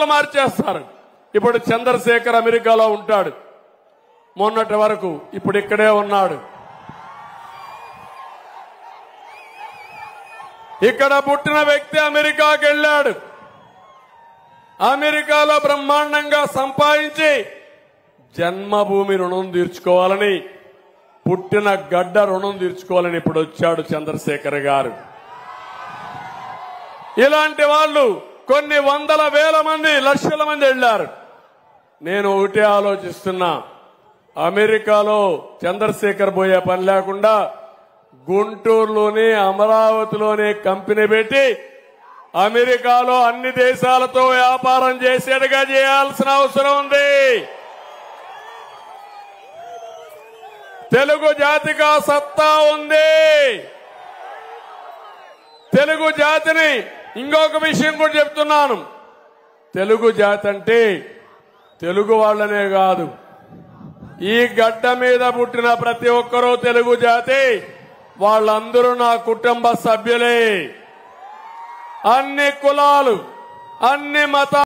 పాస్పోర్ట్లు మార్చేస్తారు ఇప్పుడు చంద్రశేఖర్ అమెరికాలో ఉంటాడు మొన్నటి వరకు ఇప్పుడు ఇక్కడే ఉన్నాడు ఇక్కడ పుట్టిన వ్యక్తి అమెరికాకి వెళ్ళాడు అమెరికాలో బ్రహ్మాండంగా సంపాదించి జన్మభూమి రుణం తీర్చుకోవాలని పుట్టిన గడ్డ రుణం తీర్చుకోవాలని ఇప్పుడు వచ్చాడు చంద్రశేఖర్ గారు ఇలాంటి వాళ్ళు కొన్ని వందల వేల మంది లక్షల మంది వెళ్లారు నేను ఒకటే ఆలోచిస్తున్నా అమెరికాలో చంద్రశేఖర్ పోయే పని లేకుండా గుంటూరులోనే అమరావతిలోనే కంపెనీ పెట్టి అమెరికాలో అన్ని దేశాలతో వ్యాపారం చేసేట్టుగా చేయాల్సిన అవసరం ఉంది తెలుగు జాతిగా సత్తా ఉంది తెలుగు జాతిని ఇంకొక విషయం కూడా చెప్తున్నాను తెలుగు జాతి అంటే తెలుగు వాళ్ళనే కాదు ఈ గడ్డ మీద పుట్టిన ప్రతి ఒక్కరూ తెలుగు జాతి వాళ్ళందరూ నా కుటుంబ సభ్యులే అన్ని కులాలు అన్ని మతాలు